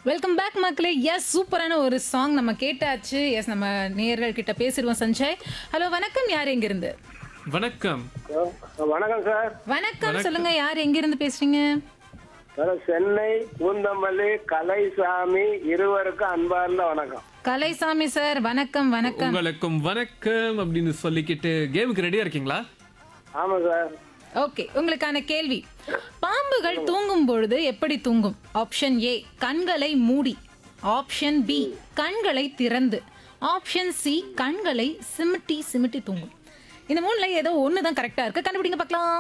Welcome back மக்களே S சூப்பரான ஒரு சாங் நம்ம கேட்டாச்சு எஸ் நம்ம நேயர்கள் கிட்ட பேசிடுவோம் சஞ்சய் ஹலோ வணக்கம் யார் எங்கிருந்து வணக்கம் ஹலோ, வணக்கம் சார் வணக்கம் சொல்லுங்க யார் எங்கிருந்து பேசுறீங்க சார் சென்னை பூந்தமல்லி கலைசாமி இருவருக்கும் அன்பார்ந்த வணக்கம் கலைசாமி சார் வணக்கம் வணக்கம் உங்களுக்கும் வணக்கம் அப்படின்னு சொல்லிக்கிட்டு கேமுக்கு ரெடியா இருக்கீங்களா ஆமாம் சார் ஓகே உங்களுக்கான கேள்வி பாம்புகள் தூங்கும் பொழுது எப்படி தூங்கும் ஆப்ஷன் ஏ கண்களை மூடி ஆப்ஷன் பி கண்களை திறந்து ஆப்ஷன் சி கண்களை சிமிட்டி சிமிட்டி தூங்கும் இந்த மூணுல ஏதோ ஒன்று தான் கரெக்டாக இருக்கு கண்டுபிடிங்க பார்க்கலாம்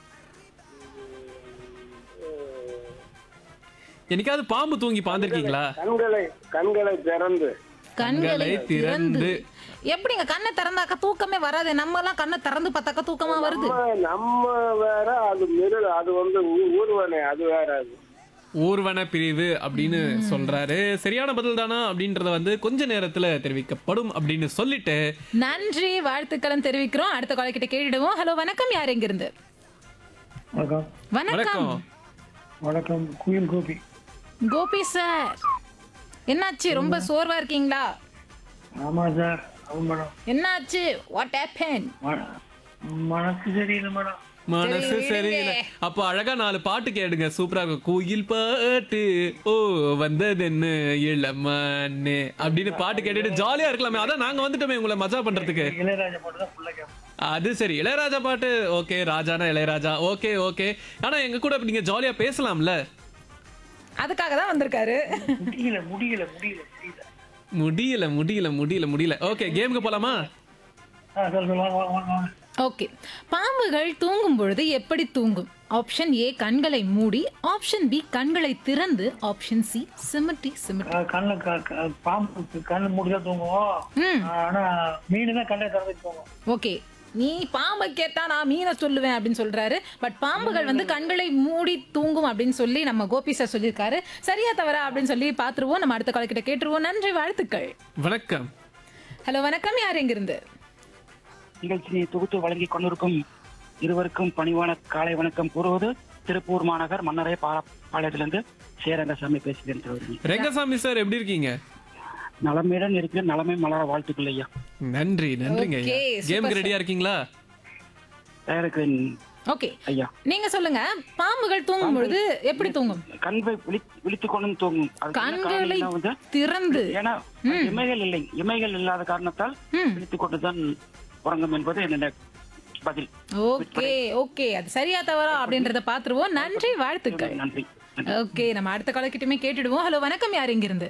என்னைக்காவது பாம்பு தூங்கி பாந்திருக்கீங்களா கண்களை கண்களை திறந்து கண்களை கண்களை திறந்து. திறந்து எப்படிங்க கண்ணை திறந்தாக்க தூக்கமே வராது நம்ம எல்லாம் கண்ணை திறந்து பார்த்தாக்க தூக்கமா வருது நம்ம நம்ம வேற அது மிருக அது வந்து ஊ- ஊர்வனை அது வேற அது ஊர்வன பிரிவு அப்படின்னு சொல்றாரு சரியான பதில் தானா அப்படின்றத வந்து கொஞ்ச நேரத்துல தெரிவிக்கப்படும் அப்படின்னு சொல்லிட்டு நன்றி வாழ்த்துக்களும் தெரிவிக்கிறோம் அடுத்த காலை கிட்ட கேட்டுடுவோம் ஹலோ வணக்கம் யார் எங்கிருந்து வணக்கம் வணக்கம் வணக்கம் வணக்கம் குயில் கோபி கோபி சார் என்னாச்சு ரொம்ப சோர்வா இருக்கீங்களா ஆமாம் சார் ஆமாம் மேடம் என்னாச்சு வாட் ஹேப்பன் ம- மனசு சரியில்லை மேடம் மனசு சரி, சரியில்லை விடுங்க. அப்போ அழகா நாலு பாட்டு கேடுங்க சூப்பரா இருக்கும் கோயில் பாட்டு ஓ வந்தது என்ன இளமண்ணே அப்படின்னு பாட்டு கேட்டுட்டு ஜாலியா இருக்கலாமே அதான் நாங்க வந்துட்டோமே உங்களை மஜா பண்றதுக்கு இளையராஜா பாட்டு தான் ஃபுல்லாக கேட்பேன் அது சரி இளையராஜா பாட்டு ஓகே ராஜானா இளையராஜா ஓகே ஓகே ஆனா எங்க கூட இப்ப நீங்க ஜாலியா பேசலாம்ல அதுக்காக தான் வந்திருக்காரு முடியல முடியல முடியல முடியல முடியல முடியல முடியல முடியல ஓகே கேமுக்கு போலாமா ஆ சார் சொல்லுவாங்க வாங்க வாங்க வாங்க ஓகே பாம்புகள் தூங்கும் பொழுது எப்படி தூங்கும் ஆப்ஷன் ஏ கண்களை மூடி ஆப்ஷன் பி கண்களை திறந்து ஆப்ஷன் சி சிமிட்டி சிமிட்டி ஆ, கண்ணு க- க- பாம்பு கண்ணு மூடி தான் தூங்குவோம் ம் ஆனா மீன் தான் கண்ணை திறந்து தூங்கும் ஓகே நீ பாம்பை கேட்டா நான் மீனை சொல்லுவேன் அப்படின்னு சொல்றாரு பட் பாம்புகள் வந்து கண்களை மூடி தூங்கும் அப்படின்னு சொல்லி நம்ம கோபி சார் சொல்லியிருக்காரு சரியா தவறா அப்படின்னு சொல்லி பாத்துருவோம் நம்ம அடுத்த கால கிட்ட கேட்டுருவோம் நன்றி வாழ்த்துக்கள் வணக்கம் ஹலோ வணக்கம் யார் எங்கிருந்து நிகழ்ச்சியை தொகுத்து வழங்கி கொண்டிருக்கும் இருவருக்கும் பணிவான காலை வணக்கம் கூறுவது திருப்பூர் மாநகர் மன்னரை பாளையத்திலிருந்து சேரங்கசாமி பேசுகிறேன் சகோதரி. ரெங்கசாமி சார் எப்படி இருக்கீங்க நலமுடன் இருக்கிற நலமே மலர வாழ்த்துக்கள் ஐயா நன்றி நன்றிங்க Okay, super கேமுக்கு sir. ரெடியா இருக்கீங்களா தயாரிக்கிறேன் ஓகே ஐயா நீங்க சொல்லுங்க பாம்புகள் தூங்கும் பொழுது எப்படி தூங்கும் கண்வை விழி- விழித்துக் கொண்டும் தூங்கும் அதுக்கு என்ன கண்களை காரணம்னா வந்து திறந்து ஏன்னா இமைகள் இல்லை இமைகள் இல்லாத காரணத்தால் ம். விழித்துக் கொண்டுதான் உறங்கும் என்பது என்னோட பதில் ஓகே ஓகே அது சரியா தவறா அப்படின்றத பாத்துருவோம் நன்றி வாழ்த்துக்கள் நன்றி நன்றி. ஓகே நம்ம அடுத்த காலக்கிட்டமே கேட்டுடுவோம் ஹலோ வணக்கம் யார் இங்கிருந்து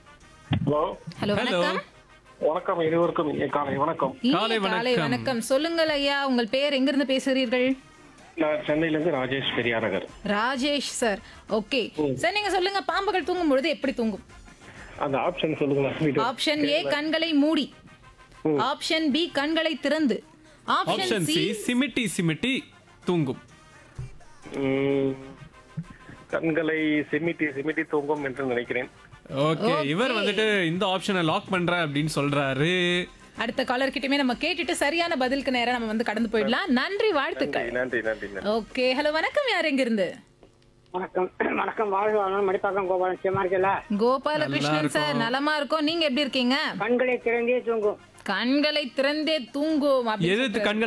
ஹலோ ஹலோ Hello. வணக்கம் வணக்கம் இருவருக்கும் இனிய காலை வணக்கம் இனிய காலை காலை வணக்கம். வணக்கம் சொல்லுங்கள் ஐயா உங்கள் பெயர் எங்கிருந்து பேசுகிறீர்கள் நான் சென்னையிலேருந்து Rajesh Periyar Nagar Rajesh sir okay sir நீங்க சொல்லுங்க பாம்புகள் தூங்கும் பொழுது எப்படி தூங்கும் அந்த ஆப்ஷன் சொல்லுங்களேன் ஆப்ஷன் ஏ கண்களை மூடி ஆப்ஷன் பி கண்களை திறந்து ஆப்ஷன் ஆப்ஷன் சி சி சிமிட்டி சிமிட்டி தூங்கும் ம், கண்களை சிமிட்டி சிமிட்டி தூங்கும் என்று நினைக்கிறேன் ஓகே இவர் வந்துட்டு இந்த ஆப்ஷனை லாக் பண்றேன் அப்படின்னு சொல்றாரு அடுத்த காலர் கிட்டயுமே நம்ம கேட்டுட்டு சரியான பதிலுக்கு நேரா நம்ம வந்து கடந்து போயிடலாம் நன்றி வாழ்த்துக்கள் நன்றி நன்றி நன்றி ஓகே ஹலோ வணக்கம் யார் எங்கிருந்து வணக்கம் வணக்கம் வாழ்க வளம் மடிப்பாக்கம் கோபாலம் சேமா இருக்கல கோபாலகிருஷ்ணன் சார் நலமா இருக்கோம் நீங்க எப்படி இருக்கீங்க கண்களை திறந்தே தூங்கும் கண்களை திறந்தே தூங்கும் அப்படி எது கண்கள்